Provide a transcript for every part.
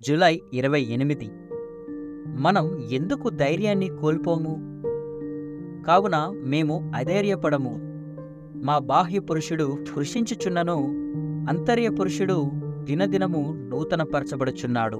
July ఇరవై ఎనిమిది మనం ఎందుకు ధైర్యాన్ని కోల్పోము కావున మేము అధైర్యపడము మా బాహ్య పురుషుడు కృషించుచున్నను అంతర్య పురుషుడు దినదినము నూతనపరచబడుచున్నాడు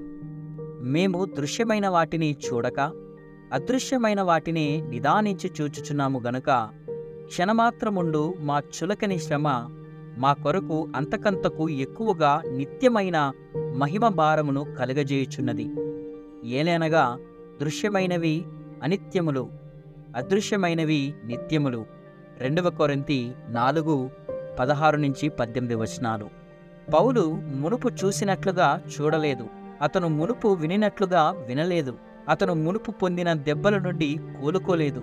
మేము దృశ్యమైన వాటిని చూడక అదృశ్యమైన వాటిని నిదానించి చూచుచున్నాము గనుక క్షణమాత్రముండు మా చులకని శ్రమ మా కొరకు అంతకంతకు ఎక్కువగా నిత్యమైన మహిమ భారమును కలుగజేయుచున్నది ఏలనగా దృశ్యమైనవి అనిత్యములు అదృశ్యమైనవి నిత్యములు రెండవ కొరింతి నాలుగు పదహారు నుంచి పద్దెనిమిది వచనాలు పౌలు మునుపు చూసినట్లుగా చూడలేదు అతను మునుపు వినినట్లుగా వినలేదు అతను మునుపు పొందిన దెబ్బల నుండి కోలుకోలేదు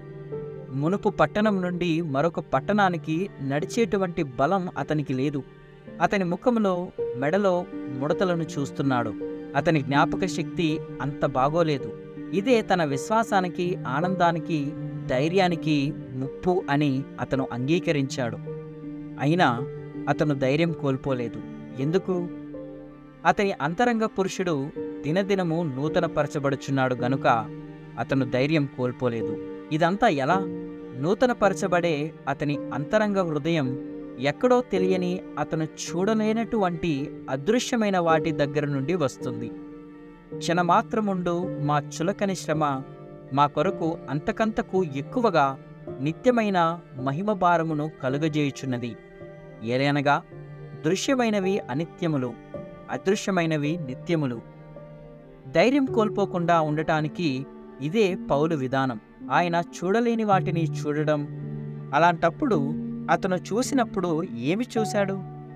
మునుపు పట్టణం నుండి మరొక పట్టణానికి నడిచేటువంటి బలం అతనికి లేదు అతని ముఖంలో మెడలో ముడతలను చూస్తున్నాడు అతని జ్ఞాపక శక్తి అంత బాగోలేదు ఇదే తన విశ్వాసానికి ఆనందానికి ధైర్యానికి ముప్పు అని అతను అంగీకరించాడు అయినా అతను ధైర్యం కోల్పోలేదు ఎందుకు అతని అంతరంగ పురుషుడు దినదినము నూతనపరచబడుచున్నాడు గనుక అతను ధైర్యం కోల్పోలేదు ఇదంతా ఎలా నూతనపరచబడే అతని అంతరంగ హృదయం ఎక్కడో తెలియని అతను చూడలేనటువంటి అదృశ్యమైన వాటి దగ్గర నుండి వస్తుంది క్షణమాత్రముండు మా చులకని శ్రమ మా కొరకు అంతకంతకు ఎక్కువగా నిత్యమైన మహిమ భారమును కలుగజేయుచున్నది ఏలనగా దృశ్యమైనవి అనిత్యములు అదృశ్యమైనవి నిత్యములు ధైర్యం కోల్పోకుండా ఉండటానికి ఇదే పౌలు విధానం ఆయన చూడలేని వాటిని చూడడం అలాంటప్పుడు అతను చూసినప్పుడు ఏమి చూశాడు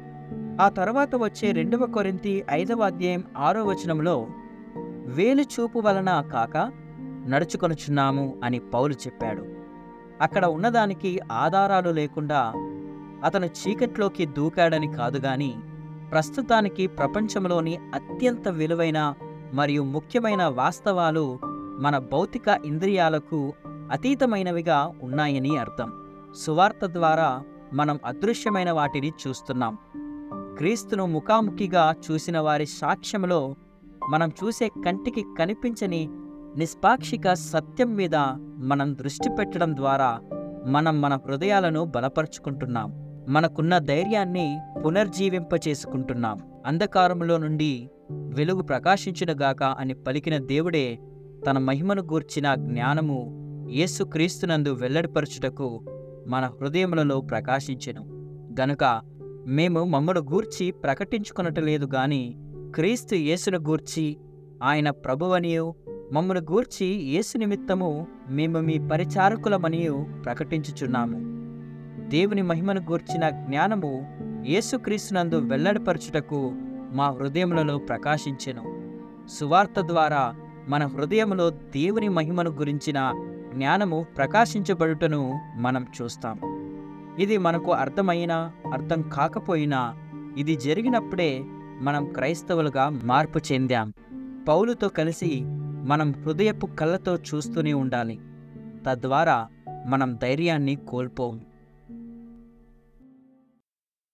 ఆ తర్వాత వచ్చే రెండవ కొరింతి ఐదవ అధ్యాయం ఆరో వచనంలో వేలు చూపు వలన కాక నడుచుకొనుచున్నాము అని పౌలు చెప్పాడు అక్కడ ఉన్నదానికి ఆధారాలు లేకుండా అతను చీకట్లోకి దూకాడని కాదు గాని ప్రస్తుతానికి ప్రపంచంలోని అత్యంత విలువైన మరియు ముఖ్యమైన వాస్తవాలు మన భౌతిక ఇంద్రియాలకు అతీతమైనవిగా ఉన్నాయని అర్థం సువార్త ద్వారా మనం అదృశ్యమైన వాటిని చూస్తున్నాం క్రీస్తును ముఖాముఖిగా చూసిన వారి సాక్ష్యంలో మనం చూసే కంటికి కనిపించని నిష్పాక్షిక సత్యం మీద మనం దృష్టి పెట్టడం ద్వారా మనం మన హృదయాలను బలపరుచుకుంటున్నాం మనకున్న ధైర్యాన్ని పునర్జీవింపచేసుకుంటున్నాం అంధకారంలో నుండి వెలుగు ప్రకాశించునుగాక అని పలికిన దేవుడే తన మహిమను గూర్చిన జ్ఞానము యేసుక్రీస్తునందు వెల్లడిపరచుటకు మన హృదయములలో ప్రకాశించెను గనుక మేము మమ్మను గూర్చి ప్రకటించుకొనటలేదు గాని క్రీస్తు యేసును గూర్చి ఆయన ప్రభువనియు మమ్మను గూర్చి యేసు నిమిత్తము మేము మీ పరిచారకులమనియు ప్రకటించుచున్నాము దేవుని మహిమను గూర్చిన జ్ఞానము యేసుక్రీస్తునందు వెల్లడిపరచుటకు మా హృదయములలో ప్రకాశించెను సువార్త ద్వారా మన హృదయములో దేవుని మహిమను గురించిన జ్ఞానము ప్రకాశించబడుటను మనం చూస్తాం ఇది మనకు అర్థమైనా అర్థం కాకపోయినా ఇది జరిగినప్పుడే మనం క్రైస్తవులుగా మార్పు చెందాం పౌలుతో కలిసి మనం హృదయపు కళ్ళతో చూస్తూనే ఉండాలి తద్వారా మనం ధైర్యాన్ని కోల్పోము